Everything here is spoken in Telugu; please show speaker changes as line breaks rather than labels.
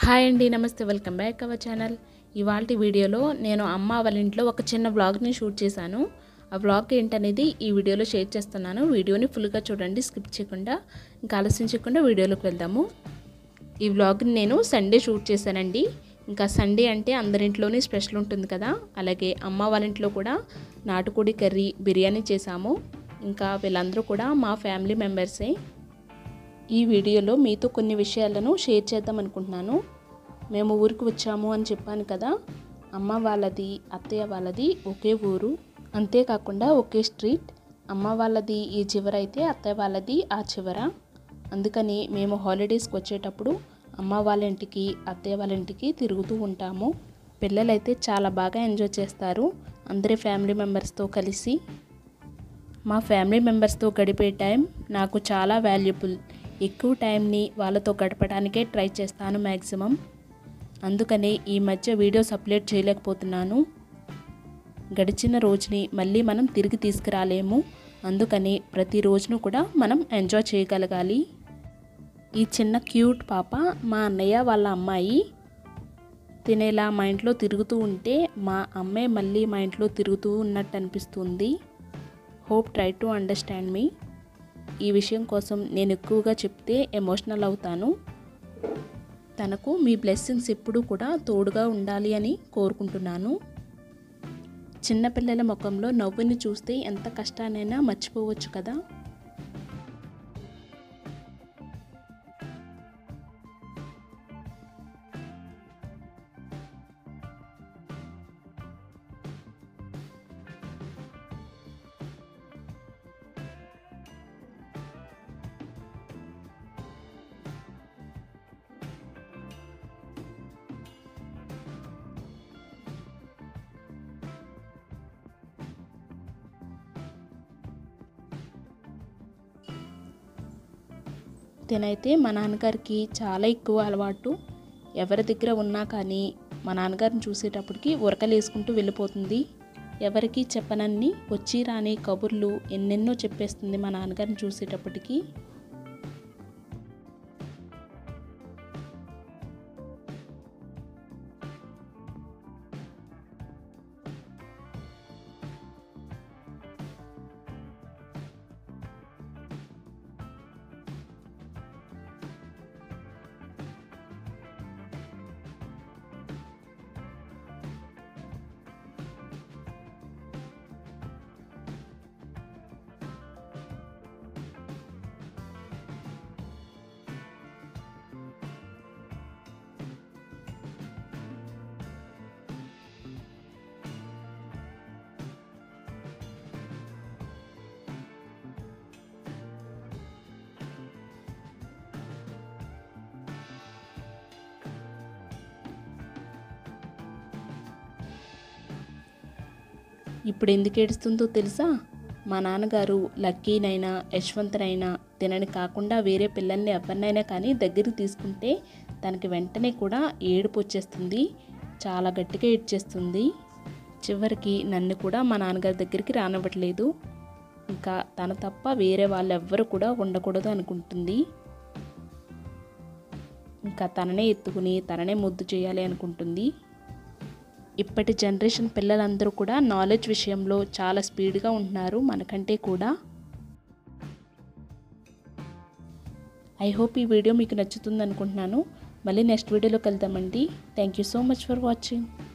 హాయ్ అండి నమస్తే వెల్కమ్ బ్యాక్ అవర్ ఛానల్ ఇవాళ వీడియోలో నేను అమ్మ వాళ్ళ ఇంట్లో ఒక చిన్న వ్లాగ్ని షూట్ చేశాను ఆ వ్లాగ్ ఏంటనేది ఈ వీడియోలో షేర్ చేస్తున్నాను వీడియోని ఫుల్గా చూడండి స్కిప్ చేయకుండా ఇంకా ఆలస్యం చేయకుండా వీడియోలోకి వెళ్దాము ఈ వ్లాగ్ని నేను సండే షూట్ చేశానండి ఇంకా సండే అంటే అందరింట్లోనే స్పెషల్ ఉంటుంది కదా అలాగే అమ్మ వాళ్ళ ఇంట్లో కూడా నాటుకోడి కర్రీ బిర్యానీ చేశాము ఇంకా వీళ్ళందరూ కూడా మా ఫ్యామిలీ మెంబర్సే ఈ వీడియోలో మీతో కొన్ని విషయాలను షేర్ చేద్దాం అనుకుంటున్నాను మేము ఊరికి వచ్చాము అని చెప్పాను కదా అమ్మ వాళ్ళది అత్తయ్య వాళ్ళది ఒకే ఊరు అంతేకాకుండా ఒకే స్ట్రీట్ అమ్మ వాళ్ళది ఈ చివర అయితే అత్తయ్య వాళ్ళది ఆ చివర అందుకని మేము హాలిడేస్కి వచ్చేటప్పుడు అమ్మ వాళ్ళ ఇంటికి అత్తయ్య వాళ్ళ ఇంటికి తిరుగుతూ ఉంటాము పిల్లలైతే చాలా బాగా ఎంజాయ్ చేస్తారు అందరి ఫ్యామిలీ మెంబర్స్తో కలిసి మా ఫ్యామిలీ మెంబర్స్తో గడిపే టైం నాకు చాలా వాల్యుబుల్ ఎక్కువ టైంని వాళ్ళతో గడపడానికే ట్రై చేస్తాను మ్యాక్సిమం అందుకనే ఈ మధ్య వీడియోస్ అప్లోడ్ చేయలేకపోతున్నాను గడిచిన రోజుని మళ్ళీ మనం తిరిగి తీసుకురాలేము అందుకని ప్రతి రోజును కూడా మనం ఎంజాయ్ చేయగలగాలి ఈ చిన్న క్యూట్ పాప మా అన్నయ్య వాళ్ళ అమ్మాయి తినేలా మా ఇంట్లో తిరుగుతూ ఉంటే మా అమ్మే మళ్ళీ మా ఇంట్లో తిరుగుతూ ఉన్నట్టు అనిపిస్తుంది హోప్ ట్రై టు అండర్స్టాండ్ మీ ఈ విషయం కోసం నేను ఎక్కువగా చెప్తే ఎమోషనల్ అవుతాను తనకు మీ బ్లెస్సింగ్స్ ఎప్పుడూ కూడా తోడుగా ఉండాలి అని కోరుకుంటున్నాను చిన్నపిల్లల ముఖంలో నవ్వుని చూస్తే ఎంత కష్టానైనా మర్చిపోవచ్చు కదా తినైతే మా నాన్నగారికి చాలా ఎక్కువ అలవాటు ఎవరి దగ్గర ఉన్నా కానీ మా నాన్నగారిని చూసేటప్పటికి ఉరకలేసుకుంటూ వెళ్ళిపోతుంది ఎవరికి చెప్పనన్ని వచ్చి రాని కబుర్లు ఎన్నెన్నో చెప్పేస్తుంది మా నాన్నగారిని చూసేటప్పటికి ఇప్పుడు ఎందుకు ఏడుస్తుందో తెలుసా మా నాన్నగారు లక్కీనైనా యశ్వంత్నైనా తినని కాకుండా వేరే పిల్లల్ని ఎవరినైనా కానీ దగ్గరికి తీసుకుంటే తనకి వెంటనే కూడా ఏడుపు వచ్చేస్తుంది చాలా గట్టిగా ఏడ్చేస్తుంది చివరికి నన్ను కూడా మా నాన్నగారి దగ్గరికి రానివ్వట్లేదు ఇంకా తన తప్ప వేరే వాళ్ళు ఎవ్వరు కూడా ఉండకూడదు అనుకుంటుంది ఇంకా తననే ఎత్తుకుని తననే ముద్దు చేయాలి అనుకుంటుంది ఇప్పటి జనరేషన్ పిల్లలందరూ కూడా నాలెడ్జ్ విషయంలో చాలా స్పీడ్గా ఉంటున్నారు మనకంటే కూడా ఐ హోప్ ఈ వీడియో మీకు నచ్చుతుంది అనుకుంటున్నాను మళ్ళీ నెక్స్ట్ వీడియోలోకి వెళ్దామండి thank you so much for watching